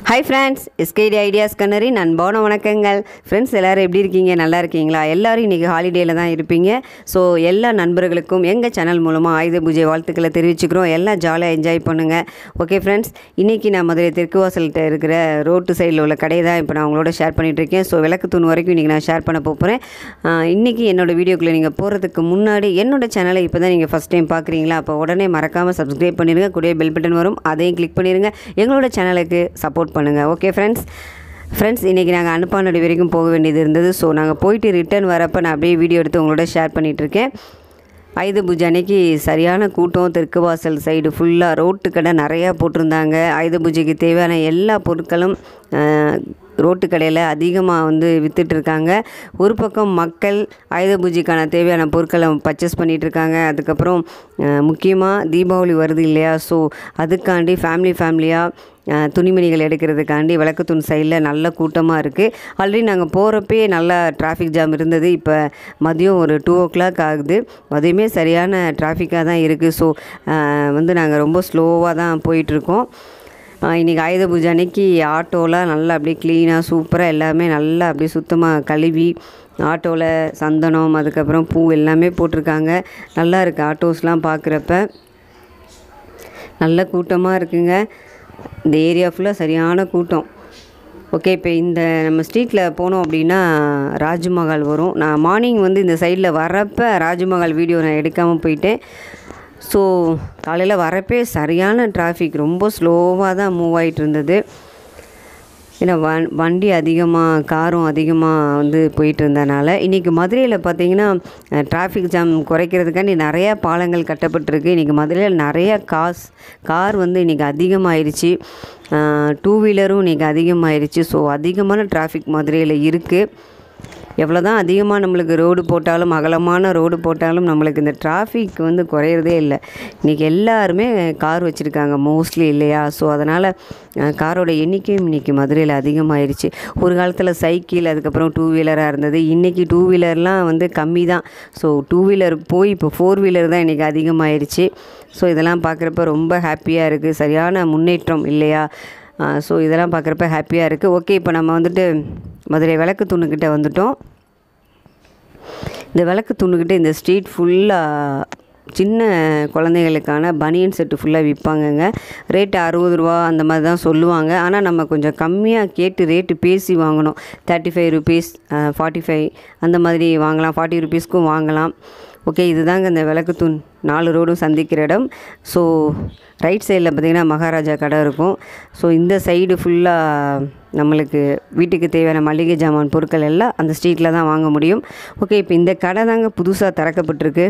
hi friends SKT ideas கண்ணரின் அன்பான வணக்கங்கள் ஃப்ரெண்ட்ஸ் எல்லோரும் எப்படி இருக்கீங்க நல்லா இருக்கீங்களா எல்லோரும் இன்றைக்கி ஹாலிடேயில் தான் இருப்பீங்க ஸோ எல்லா நண்பர்களுக்கும் எங்கள் சேனல் மூலமாக ஆயுத பூஜை வாழ்த்துக்களை தெரிவிச்சுக்கிறோம் எல்லாம் ஜாலியாக என்ஜாய் பண்ணுங்கள் ஓகே ஃப்ரெண்ட்ஸ் இன்றைக்கி நான் மதுரை தெற்கு வாசல்கிட்ட இருக்கிற ரோட்டு சைடில் உள்ள கடையை தான் இப்போ நான் உங்களோட ஷேர் பண்ணிகிட்ருக்கேன் ஸோ விளக்கு தூண் வரைக்கும் இன்றைக்கி நான் ஷேர் பண்ண போகிறேன் இன்றைக்கி என்னோடய வீடியோக்குள்ளே நீங்கள் போகிறதுக்கு முன்னாடி என்னோட சேனலை இப்போ தான் நீங்கள் ஃபஸ்ட் டைம் பார்க்குறீங்களா அப்போ உடனே மறக்காமல் சப்ஸ்கிரைப் பண்ணிடுங்க கூடவே பெல் பட்டன் வரும் அதையும் கிளிக் பண்ணிடுங்க எங்களோட சேனலுக்கு சப்போர்ட் பண்ணுங்கள் ஓகே ஃப்ரெண்ட்ஸ் ஃப்ரெண்ட்ஸ் இன்றைக்கி நாங்கள் அனுப்பானடி வரைக்கும் போக வேண்டியது இருந்தது ஸோ நாங்கள் போயிட்டு ரிட்டர்ன் வரப்போ நான் அப்படியே வீடியோ எடுத்து உங்களோட ஷேர் பண்ணிகிட்ருக்கேன் ஆயுத பூஜை அன்னைக்கு சரியான கூட்டம் தெற்கு வாசல் சைடு ஃபுல்லாக ரோட்டு கடை நிறையா போட்டிருந்தாங்க ஆயுத பூஜைக்கு தேவையான எல்லா பொருட்களும் அஹ், ரோட்டு கடையில் அதிகமாக வந்து விற்றுட்ருக்காங்க ஒரு பக்கம் மக்கள் ஆயுத பூஜைக்கான தேவையான பொருட்களை பர்ச்சேஸ் பண்ணிகிட்ருக்காங்க அதுக்கப்புறம் முக்கியமாக தீபாவளி வருது இல்லையா ஸோ அதுக்காண்டி ஃபேமிலி ஃபேமிலியாக அஹ் துணிமணிகள் எடுக்கிறதுக்காண்டி விளக்குத்தூண் சைடில் நல்ல கூட்டமாக இருக்குது ஆல்ரெடி நாங்கள் போகிறப்பே நல்லா டிராஃபிக் ஜாம் இருந்தது இப்போ மதியம் ஒரு டூ ஓ கிளாக் ஆகுது மதியமே சரியான டிராஃபிக்காக தான் இருக்குது ஸோ வந்து நாங்கள் ரொம்ப ஸ்லோவாக தான் போயிட்டுருக்கோம் இன்றைக்கி ஆயுத பூஜை அன்னைக்கு ஆட்டோலாம் நல்லா அப்படியே க்ளீனாக சூப்பராக எல்லாமே நல்லா அப்படியே சுத்தமாக கழுவி ஆட்டோவில் சந்தனம் அதுக்கப்புறம் பூ எல்லாமே போட்டிருக்காங்க நல்லா இருக்குது ஆட்டோஸ்லாம் பார்க்குறப்ப நல்ல கூட்டமாக இருக்குங்க இந்த ஏரியா ஃபுல்லாக சரியான கூட்டம் ஓகே இப்போ இந்த நம்ம ஸ்ட்ரீட்டில் போனோம் அப்படின்னா ராஜ்மஹால் வரும் நான் மார்னிங் வந்து இந்த சைடில் வரப்போ ராஜ்மஹால் வீடியோ நான் எடுக்காமல் போயிட்டேன் ஸோ காலையில் வரப்பே சரியான டிராஃபிக் ரொம்ப ஸ்லோவாக தான் மூவ் ஆகிட்டு இருந்தது ஏன்னா வண் வண்டி அதிகமாக காரும் அதிகமாக வந்து போயிட்டு இருந்தனால இன்றைக்கி மதுரையில் பார்த்தீங்கன்னா டிராஃபிக் ஜாம் குறைக்கிறதுக்காண்டி நிறையா பாலங்கள் கட்டப்பட்டிருக்கு இன்றைக்கி மதுரையில் நிறையா காஸ் கார் வந்து இன்றைக்கி அதிகமாகிருச்சு டூ வீலரும் இன்றைக்கி அதிகமாகிருச்சு ஸோ அதிகமான டிராஃபிக் மதுரையில் இருக்குது எவ்வளோ தான் அதிகமாக நம்மளுக்கு ரோடு போட்டாலும் அகலமான ரோடு போட்டாலும் நம்மளுக்கு இந்த டிராஃபிக் வந்து குறையிறதே இல்லை இன்றைக்கி எல்லாருமே கார் வச்சுருக்காங்க மோஸ்ட்லி இல்லையா ஸோ அதனால் காரோட எண்ணிக்கையும் இன்றைக்கி மதுரையில் அதிகமாகிருச்சு ஒரு காலத்தில் சைக்கிள் அதுக்கப்புறம் டூ வீலராக இருந்தது இன்றைக்கி டூ வீலர்லாம் வந்து கம்மி தான் ஸோ டூ வீலர் போய் இப்போ ஃபோர் வீலர் தான் இன்றைக்கி அதிகமாகிருச்சு ஸோ இதெல்லாம் பார்க்குறப்ப ரொம்ப ஹாப்பியாக இருக்குது சரியான முன்னேற்றம் இல்லையா ஸோ இதெல்லாம் பார்க்குறப்ப ஹாப்பியாக இருக்குது ஓகே இப்போ நம்ம வந்துட்டு மதுரை விளக்கு தூணுக்கிட்ட வந்துட்டோம் இந்த விளக்கு தூணுக்கிட்ட இந்த ஸ்ட்ரீட் ஃபுல்லாக சின்ன குழந்தைகளுக்கான பனியன் செட்டு ஃபுல்லாக விற்பாங்கங்க ரேட்டு அறுபது ரூபா அந்த மாதிரி தான் சொல்லுவாங்க ஆனால் நம்ம கொஞ்சம் கம்மியாக கேட்டு ரேட்டு பேசி வாங்கணும் thirty five rupees forty five அந்த மாதிரி வாங்கலாம் ஃபார்ட்டி ருபீஸ்க்கும் வாங்கலாம் ஓகே இதுதாங்க இந்த விளக்குத்தூண் நாலு ரோடும் சந்திக்கிற இடம் ஸோ ரைட் சைடில் பார்த்திங்கன்னா மகாராஜா கடை இருக்கும் ஸோ இந்த சைடு ஃபுல்லாக நம்மளுக்கு வீட்டுக்கு தேவையான மளிகை ஜாமான் பொருட்கள் எல்லாம் அந்த ஸ்ட்ரீட்டில் தான் வாங்க முடியும் ஓகே இப்போ இந்த கடை தாங்க புதுசாக திறக்கப்பட்டிருக்கு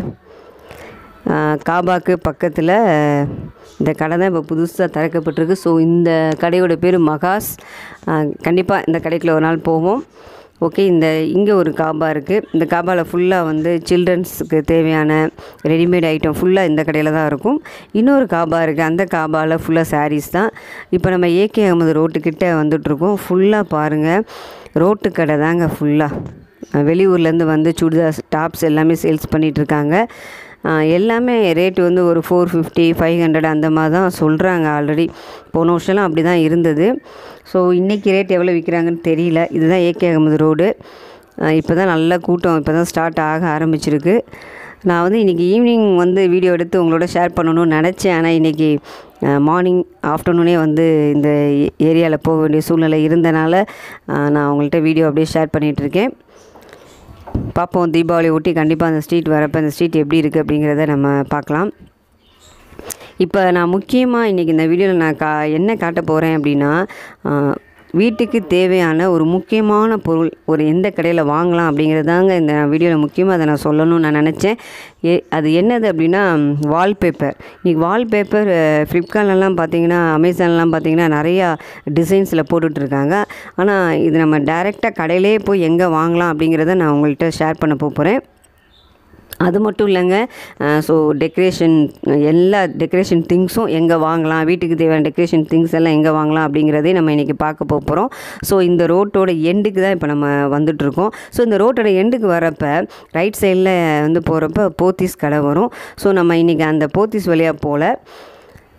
ஆஹ் காபாக்கு பக்கத்தில் இந்த கடை தான் இப்போ புதுசாக திறக்கப்பட்டிருக்கு ஸோ இந்த கடையோட பேர் மகாஸ் கண்டிப்பாக இந்த கடைக்குள்ள ஒரு நாள் போவோம் ஓகே இந்த இங்கே ஒரு காபா இருக்குது இந்த காபாவில் ஃபுல்லாக வந்து சில்ட்ரன்ஸுக்கு தேவையான ரெடிமேட் ஐட்டம் ஃபுல்லாக இந்த கடையில் தான் இருக்கும் இன்னொரு காபா இருக்குது அந்த காபாவில் ஃபுல்லாக சாரீஸ் தான் இப்போ நம்ம ஏகே அகமது ரோட்டுக்கிட்ட வந்துட்ருக்கோம் ஃபுல்லாக பாருங்கள் ரோட்டு கடை தாங்க ஃபுல்லாக வெளியூர்லேருந்து வந்து சுடிதார்ஸ் டாப்ஸ் எல்லாமே சேல்ஸ் பண்ணிகிட்ருக்காங்க எல்லாமே ரேட்டு வந்து ஒரு ஃபோர் ஃபிஃப்டி ஃபைவ் ஹண்ட்ரட் அந்த மாதிரி தான் சொல்கிறாங்க ஆல்ரெடி போன வருஷம்லாம் அப்படி தான் இருந்தது ஸோ இன்றைக்கி ரேட் எவ்வளோ விற்கிறாங்கன்னு தெரியல இதுதான் ஏகே அகமது ரோடு இப்போ தான் நல்ல கூட்டம் இப்போ தான் ஸ்டார்ட் ஆக ஆரம்பிச்சிருக்கு நான் வந்து இன்றைக்கி ஈவினிங் வந்து வீடியோ எடுத்து உங்களோட ஷேர் பண்ணணும்னு நினச்சேன் ஆனால் இன்றைக்கி மார்னிங் ஆஃப்டர்நூனே வந்து இந்த ஏரியாவில் போக வேண்டிய சூழ்நிலை இருந்தனால அஹ், நான் உங்கள்கிட்ட வீடியோ அப்படியே ஷேர் பண்ணிகிட்ருக்கேன் பார்ப்போம் தீபாவளி ஒட்டி கண்டிப்பாக அந்த ஸ்ட்ரீட் வரப்போ அந்த ஸ்ட்ரீட் எப்படி இருக்குது அப்படிங்கிறத நம்ம பார்க்கலாம் இப்போ நான் முக்கியமாக இன்றைக்கி இந்த வீடியோவில் நான் கா என்ன காட்ட போகிறேன் அப்படின்னா ஆ, வீட்டுக்கு தேவையான ஒரு முக்கியமான பொருள் ஒரு எந்த கடையில் வாங்கலாம் அப்படிங்கிறது தாங்க இந்த வீடியோவில் முக்கியமாக அதை நான் சொல்லணும்னு நான் நினச்சேன் ஏ அது என்னது அப்படின்னா வால்பேப்பர் இன்றைக்கி வால்பேப்பர் ஃப்ளிப்கார்ட்லலாம் பார்த்தீங்கன்னா அமேசான்லாம் பார்த்தீங்கன்னா நிறையா டிசைன்ஸில் போட்டுட்ருக்காங்க ஆனால் இது நம்ம டைரெக்டாக கடையிலே போய் எங்கே வாங்கலாம் அப்படிங்கிறத நான் உங்கள்கிட்ட ஷேர் பண்ண போகிறேன் அது மட்டும் இல்லைங்க ஸோ டெக்கரேஷன் எல்லா டெக்கரேஷன் திங்ஸும் எங்கே வாங்கலாம் வீட்டுக்கு தேவையான டெக்கரேஷன் திங்ஸ் எல்லாம் எங்கே வாங்கலாம் அப்படிங்கிறதே நம்ம இன்றைக்கி பார்க்க போகிறோம் ஸோ இந்த ரோட்டோட எண்டுக்கு தான் இப்போ நம்ம வந்துட்ருக்கோம் ஸோ இந்த ரோட்டோட எண்டுக்கு வரப்போ ரைட் சைடில் வந்து போகிறப்ப போத்தீஸ் கடை வரும் ஸோ நம்ம இன்றைக்கி அந்த போத்தீஸ் வழியாக போல்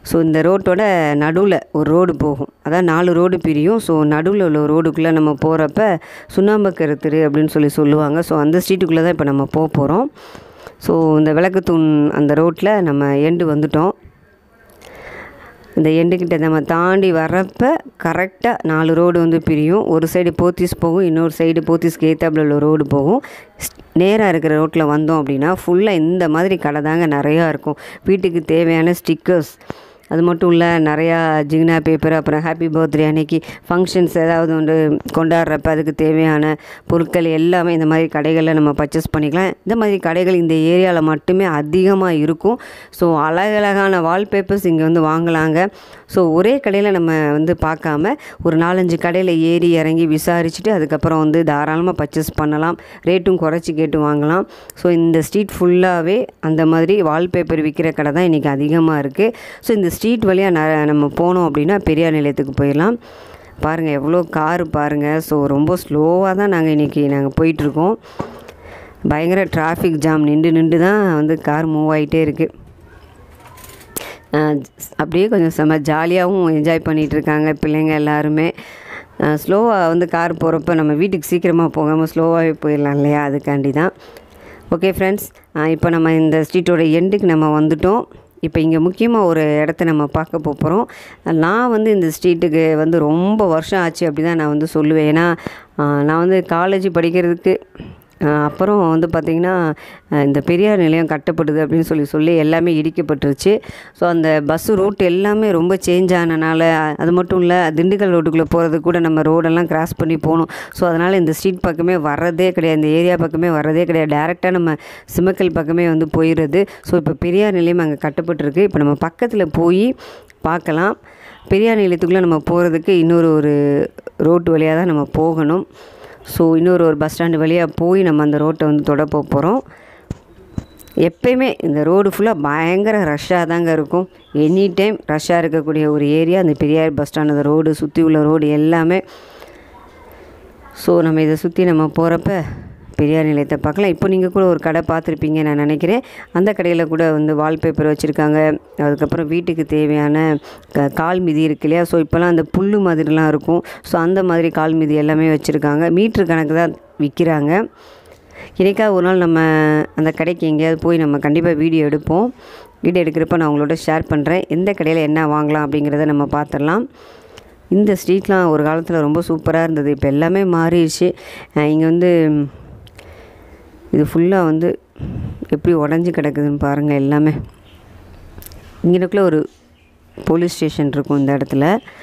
ஸோ இந்த ரோட்டோட நடுவில் ஒரு ரோடு போகும் அதான் நாலு ரோடு பிரியும் ஸோ நடுவில் உள்ள ரோடுக்குள்ளே நம்ம போகிறப்ப சுண்ணாம்பக்கரை தெரு அப்படின்னு சொல்லி சொல்லுவாங்க ஸோ அந்த ஸ்ட்ரீட்டுக்குள்ளே தான் இப்போ நம்ம போக போகிறோம் ஸோ இந்த விளக்குத்தூண் அந்த ரோட்டில் நம்ம எண்டு வந்துட்டோம் இந்த எண்டுக்கிட்ட நம்ம தாண்டி வர்றப்ப கரெக்டாக நாலு ரோடு வந்து பிரியும் ஒரு சைடு போத்தீஸ் போகும் இன்னொரு சைடு போத்தீஸ்க்கு ஏத்தாப்புல உள்ள ரோடு போகும் நேராக இருக்கிற ரோட்டில் வந்தோம் அப்படின்னா ஃபுல்லாக இந்த மாதிரி கடை தாங்க நிறையா இருக்கும் வீட்டுக்கு தேவையான ஸ்டிக்கர்ஸ் அது மட்டும் இல்லை நிறையா ஜிகினா பேப்பர் அப்புறம் ஹாப்பி பர்த்டே அன்னைக்கு ஃபங்க்ஷன்ஸ் ஏதாவது ஒன்று கொண்டாடுறப்ப அதுக்கு தேவையான பொருட்கள் எல்லாமே இந்த மாதிரி கடைகளில் நம்ம பர்ச்சேஸ் பண்ணிக்கலாம் இந்த மாதிரி கடைகள் இந்த ஏரியாவில் மட்டுமே அதிகமாக இருக்கும் ஸோ அழகழகான வால்பேப்பர்ஸ் இங்கே வந்து வாங்கலாங்க ஸோ ஒரே கடையில் நம்ம வந்து பார்க்காம ஒரு நாலஞ்சு கடையில் ஏறி இறங்கி விசாரிச்சுட்டு அதுக்கப்புறம் வந்து தாராளமாக பர்ச்சேஸ் பண்ணலாம் ரேட்டும் குறைச்சி கேட்டு வாங்கலாம் ஸோ இந்த ஸ்ட்ரீட் ஃபுல்லாகவே அந்த மாதிரி வால்பேப்பர் விற்கிற கடை தான் இன்றைக்கி அதிகமாக இருக்குது ஸோ இந்த ஸ்ட்ரீட் வழியாக ந நம்ம போனோம் அப்படின்னா பெரியார் நிலையத்துக்கு போயிடலாம் பாருங்கள் எவ்வளோ காரு பாருங்கள் ஸோ ரொம்ப ஸ்லோவாக தான் நாங்கள் இன்றைக்கி நாங்கள் போயிட்டுருக்கோம் பயங்கர டிராஃபிக் ஜாம் நின்று நின்று தான் வந்து கார் மூவ் ஆகிட்டே இருக்குது அப்படியே கொஞ்சம் செம்ம ஜாலியாகவும் என்ஜாய் பண்ணிகிட்ருக்காங்க பிள்ளைங்க எல்லாருமே ஸ்லோவாக வந்து கார் போகிறப்ப நம்ம வீட்டுக்கு சீக்கிரமாக போகாமல் ஸ்லோவாகவே போயிடலாம் இல்லையா அதுக்காண்டி தான் ஓகே ஃப்ரெண்ட்ஸ் இப்போ நம்ம இந்த ஸ்ட்ரீட்டோட எண்டுக்கு நம்ம வந்துட்டோம் இப்போ இங்கே முக்கியமாக ஒரு இடத்த நம்ம பார்க்க போகிறோம் நான் வந்து இந்த ஸ்ட்ரீட்டுக்கு வந்து ரொம்ப வருஷம் ஆச்சு அப்படி தான் நான் வந்து சொல்லுவேன் ஏன்னா நான் வந்து காலேஜ் படிக்கிறதுக்கு அப்புறம் வந்து பார்த்திங்கன்னா இந்த பெரியார் நிலையம் கட்டப்படுது அப்படின்னு சொல்லி சொல்லி எல்லாமே இடிக்கப்பட்டுருச்சு ஸோ அந்த பஸ்ஸு ரூட் எல்லாமே ரொம்ப சேஞ்ச் ஆனனால அது மட்டும் இல்லை திண்டுக்கல் ரோட்டுக்குள்ளே போகிறதுக்கு கூட நம்ம ரோடெல்லாம் கிராஸ் பண்ணி போகணும் ஸோ அதனால் இந்த ஸ்ட்ரீட் பக்கமே வர்றதே கிடையாது இந்த ஏரியா பக்கமே வர்றதே கிடையாது டேரெக்டாக நம்ம சிமக்கல் பக்கமே வந்து போயிடுது ஸோ இப்போ பெரியார் நிலையம் அங்கே கட்டப்பட்டிருக்கு இப்போ நம்ம பக்கத்தில் போய் பார்க்கலாம் பெரியார் நிலையத்துக்குள்ளே நம்ம போகிறதுக்கு இன்னொரு ஒரு ரோட்டு வழியாக தான் நம்ம போகணும் ஸோ இன்னொரு ஒரு பஸ் ஸ்டாண்டு வழியாக போய் நம்ம அந்த ரோட்டை வந்து தொட போகிறோம் எப்பயுமே இந்த ரோடு ஃபுல்லாக பயங்கர ரஷ்ஷாக தாங்க இருக்கும் எனி டைம் ரஷ்ஷாக இருக்கக்கூடிய ஒரு ஏரியா அந்த பெரியார் பஸ் ஸ்டாண்ட் அந்த ரோடு சுற்றி உள்ள ரோடு எல்லாமே ஸோ நம்ம இதை சுற்றி நம்ம போகிறப்ப பெரியார் நிலையத்தை பார்க்கலாம் இப்போ நீங்கள் கூட ஒரு கடை பார்த்துருப்பீங்க நான் நினைக்கிறேன் அந்த கடையில் கூட வந்து வால்பேப்பர் வச்சுருக்காங்க அதுக்கப்புறம் வீட்டுக்கு தேவையான க கால் மிதி இருக்கு இல்லையா ஸோ இப்போலாம் அந்த புல் மாதிரிலாம் இருக்கும் ஸோ அந்த மாதிரி கால் மிதி எல்லாமே வச்சுருக்காங்க மீட்ரு கணக்கு தான் விற்கிறாங்க இன்றைக்கா ஒரு நாள் நம்ம அந்த கடைக்கு எங்கேயாவது போய் நம்ம கண்டிப்பாக வீடியோ எடுப்போம் வீடியோ எடுக்கிறப்ப நான் உங்களோட ஷேர் பண்ணுறேன் எந்த கடையில் என்ன வாங்கலாம் அப்படிங்கிறத நம்ம பார்த்துடலாம் இந்த ஸ்ட்ரீட்லாம் ஒரு காலத்தில் ரொம்ப சூப்பராக இருந்தது இப்போ எல்லாமே மாறிடுச்சு இங்கே வந்து இது ஃபுல்லாக வந்து எப்படி உடஞ்சி கிடக்குதுன்னு பாருங்கள் எல்லாமே இங்கனக்குள்ளே ஒரு போலீஸ் ஸ்டேஷன் இருக்கும் இந்த இடத்துல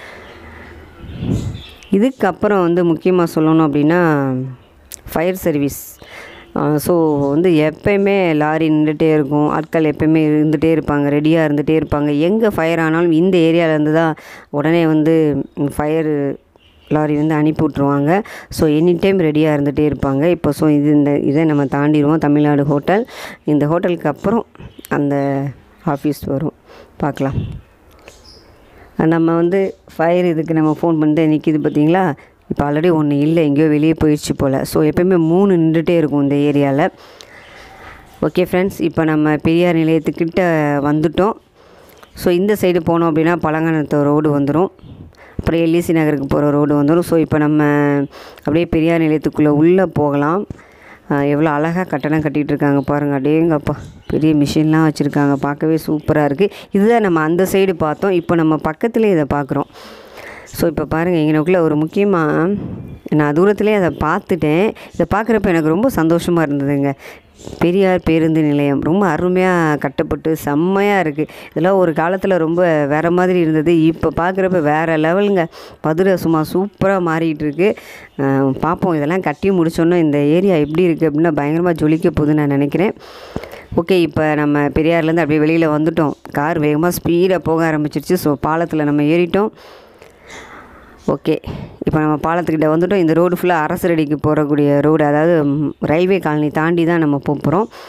இதுக்கப்புறம் வந்து முக்கியமாக சொல்லணும் அப்படின்னா ஃபயர் சர்வீஸ் ஸோ வந்து எப்பயுமே லாரி நின்றுட்டே இருக்கும் ஆட்கள் எப்பயுமே இருந்துகிட்டே இருப்பாங்க ரெடியாக இருந்துகிட்டே இருப்பாங்க எங்கே ஃபயர் ஆனாலும் இந்த ஏரியாவிலேருந்து தான் உடனே வந்து ஃபயர் லாரி வந்து அனுப்பி விட்ருவாங்க ஸோ எனி டைம் ரெடியாக இருந்துகிட்டே இருப்பாங்க இப்போ ஸோ இது இந்த இதை நம்ம தாண்டிடுவோம் தமிழ்நாடு ஹோட்டல் இந்த ஹோட்டலுக்கு அப்புறம் அந்த ஆஃபீஸ் வரும் பார்க்கலாம் நம்ம வந்து ஃபயர் இதுக்கு நம்ம ஃபோன் பண்ணிட்டு நிற்கிது பார்த்தீங்களா இப்போ ஆல்ரெடி ஒன்று இல்லை எங்கேயோ வெளியே போயிடுச்சு போல் ஸோ எப்பயுமே மூணு நின்றுட்டே இருக்கும் இந்த ஏரியாவில் ஓகே ஃப்ரெண்ட்ஸ் இப்போ நம்ம பெரியார் நிலையத்துக்கிட்ட வந்துட்டோம் ஸோ இந்த சைடு போனோம் அப்படின்னா பழங்கானத்து ரோடு வந்துடும் அப்புறம் எல்இசி நகருக்கு போகிற ரோடு வந்துடும் ஸோ இப்போ நம்ம அப்படியே பெரியார் நிலையத்துக்குள்ளே உள்ளே போகலாம் எவ்வளோ அழகாக கட்டணம் கட்டிகிட்டு இருக்காங்க பாருங்கள் அடேங்கப்பா பெரிய மிஷின்லாம் வச்சுருக்காங்க பார்க்கவே சூப்பராக இருக்குது இதுதான் நம்ம அந்த சைடு பார்த்தோம் இப்போ நம்ம பக்கத்துலேயே இதை பார்க்குறோம் ஸோ இப்போ பாருங்கள் எங்களுக்குள்ள ஒரு முக்கியமாக நான் தூரத்துலேயே அதை பார்த்துட்டேன் இதை பார்க்குறப்ப எனக்கு ரொம்ப சந்தோஷமாக இருந்ததுங்க பெரியார் பேருந்து நிலையம் ரொம்ப அருமையாக கட்டப்பட்டு செம்மையாக இருக்குது இதெல்லாம் ஒரு காலத்தில் ரொம்ப வேறு மாதிரி இருந்தது இப்போ பார்க்குறப்ப வேறு லெவலுங்க மதுரை சும்மா சூப்பராக மாறிக்கிட்டு இருக்கு பார்ப்போம் இதெல்லாம் கட்டி முடிச்சோன்னே இந்த ஏரியா எப்படி இருக்குது அப்படின்னா பயங்கரமாக ஜொலிக்க போகுதுன்னு நான் நினைக்கிறேன் ஓகே இப்போ நம்ம பெரியார்லேருந்து அப்படியே வெளியில் வந்துட்டோம் கார் வேகமாக ஸ்பீடாக போக ஆரம்பிச்சிருச்சு ஸோ பாலத்தில் நம்ம ஏறிட்டோம் ஓகே இப்போ நம்ம பாலத்துக்கிட்ட வந்துட்டோம் இந்த ரோடு ஃபுல்லாக அரசரடிக்கு போகக்கூடிய ரோடு அதாவது ரயில்வே காலனி தாண்டி தான் நம்ம போகிறோம்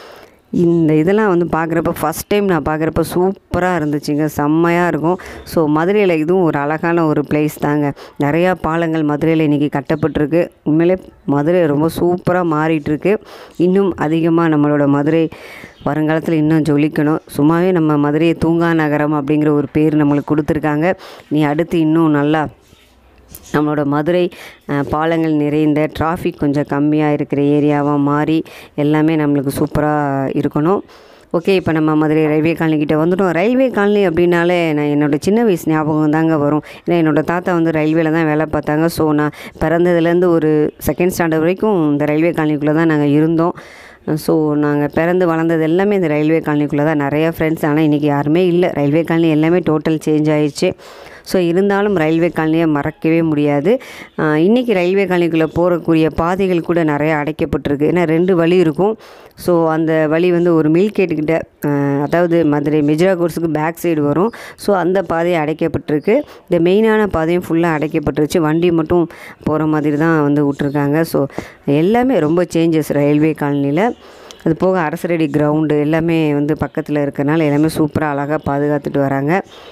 இந்த இதெல்லாம் வந்து பார்க்குறப்ப ஃபஸ்ட் டைம் நான் பார்க்குறப்ப சூப்பராக இருந்துச்சுங்க செம்மையாக இருக்கும் ஸோ மதுரையில் இதுவும் ஒரு அழகான ஒரு பிளேஸ் தாங்க நிறையா பாலங்கள் மதுரையில் இன்றைக்கி கட்டப்பட்டிருக்கு உண்மையிலே மதுரை ரொம்ப சூப்பராக மாறிட்டுருக்கு இன்னும் அதிகமாக நம்மளோட மதுரை வருங்காலத்தில் இன்னும் ஜொலிக்கணும் சும்மாவே நம்ம மதுரையை தூங்கா நகரம் அப்படிங்கிற ஒரு பேர் நம்மளுக்கு கொடுத்துருக்காங்க நீ அடுத்து இன்னும் நல்லா நம்மளோட மதுரை அஹ், பாலங்கள் நிறைந்த டிராஃபிக் கொஞ்சம் கம்மியாக இருக்கிற ஏரியாவாக மாறி எல்லாமே நம்மளுக்கு சூப்பராக இருக்கணும் ஓகே இப்போ நம்ம மதுரை ரயில்வே காலனி கிட்ட வந்துட்டோம் ரயில்வே காலனி அப்படின்னாலே நான் என்னோடய சின்ன வயசு ஞாபகம் தாங்க வரும் ஏன்னா என்னோடய தாத்தா வந்து ரயில்வேல தான் வேலை பார்த்தாங்க ஸோ நான் பிறந்ததுலேருந்து ஒரு செகண்ட் ஸ்டாண்டர்ட் வரைக்கும் இந்த ரயில்வே காலனிக்குள்ளே தான் நாங்கள் இருந்தோம் ஸோ நாங்கள் பிறந்து வளர்ந்தது எல்லாமே இந்த ரயில்வே காலனிக்குள்ளே தான் நிறையா ஃப்ரெண்ட்ஸ் ஆனால் இன்றைக்கி யாருமே இல்லை ரயில்வே காலனி எல்லாமே டோட்டல் சேஞ்ச் ஆயிடுச்சு ஸோ இருந்தாலும் ரயில்வே காலனியை மறக்கவே முடியாது ஆஹ் இன்னைக்கு ரயில்வே காலனிக்குள்ளே போகக்கூடிய பாதைகள் கூட நிறையா அடைக்கப்பட்டிருக்கு ஏன்னா ரெண்டு வழி இருக்கும் ஸோ அந்த வழி வந்து ஒரு மில்கேட்டுக்கிட்ட அதாவது மதுரை மெஜ்ரா கோர்ஸுக்கு பேக் சைடு வரும் ஸோ அந்த பாதை அடைக்கப்பட்டிருக்கு இந்த மெயினான பாதையும் ஃபுல்லாக அடைக்கப்பட்டுருச்சு வண்டி மட்டும் போகிற மாதிரி தான் வந்து விட்ருக்காங்க ஸோ எல்லாமே ரொம்ப சேஞ்சஸ் ரயில்வே காலனியில் அது போக அரசரடி கிரவுண்டு எல்லாமே வந்து பக்கத்தில் இருக்கறனால எல்லாமே சூப்பராக அழகாக பாதுகாத்துட்டு வராங்க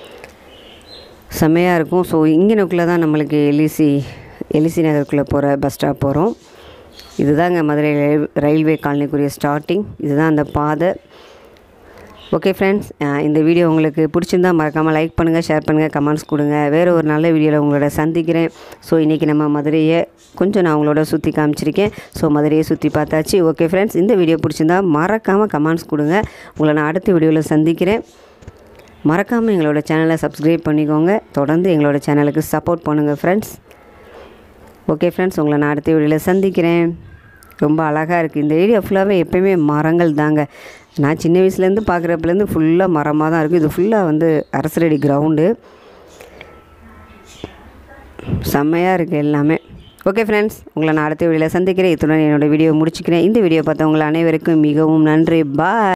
செம்மையாக இருக்கும் ஸோ இங்கனக்குள்ளே தான் நம்மளுக்கு எலிசி எலிசி நகருக்குள்ளே போகிற பஸ் ஸ்டாப் போகிறோம் இதுதாங்க மதுரை ரயில் ரயில்வே காலனிக்குரிய ஸ்டார்டிங் இதுதான் அந்த பாதை ஓகே ஃப்ரெண்ட்ஸ் இந்த வீடியோ உங்களுக்கு பிடிச்சிருந்தா மறக்காமல் லைக் பண்ணுங்கள் ஷேர் பண்ணுங்கள் கமெண்ட்ஸ் கொடுங்க வேறு ஒரு நல்ல வீடியோவில் உங்களோட சந்திக்கிறேன் ஸோ இன்றைக்கி நம்ம மதுரையை கொஞ்சம் நான் உங்களோட சுற்றி காமிச்சிருக்கேன் ஸோ மதுரையை சுற்றி பார்த்தாச்சு ஓகே ஃப்ரெண்ட்ஸ் இந்த வீடியோ பிடிச்சிருந்தா மறக்காமல் கமெண்ட்ஸ் கொடுங்க உங்களை நான் அடுத்த வீடியோவில் சந்திக்கிறேன் மறக்காமல் எங்களோட சேனலை சப்ஸ்கிரைப் பண்ணிக்கோங்க தொடர்ந்து எங்களோட சேனலுக்கு சப்போர்ட் பண்ணுங்கள் ஃப்ரெண்ட்ஸ் ஓகே ஃப்ரெண்ட்ஸ் உங்களை நான் அடுத்த வீடியோவில் சந்திக்கிறேன் ரொம்ப அழகாக இருக்குது இந்த ஏரியா ஃபுல்லாகவே எப்பயுமே மரங்கள் தாங்க நான் சின்ன வயசுலேருந்து பார்க்குறப்பலேருந்து ஃபுல்லாக மரமாக தான் இருக்குது இது ஃபுல்லாக வந்து அரசரடி கிரவுண்டு செம்மையாக இருக்குது எல்லாமே ஓகே ஃப்ரெண்ட்ஸ் உங்களை நான் அடுத்த வீடியோவில் சந்திக்கிறேன் இத்துடன் என்னோடய வீடியோ முடிச்சுக்கிறேன் இந்த வீடியோ பார்த்தவங்களை அனைவருக்கும் மிகவும் நன்றி பாய்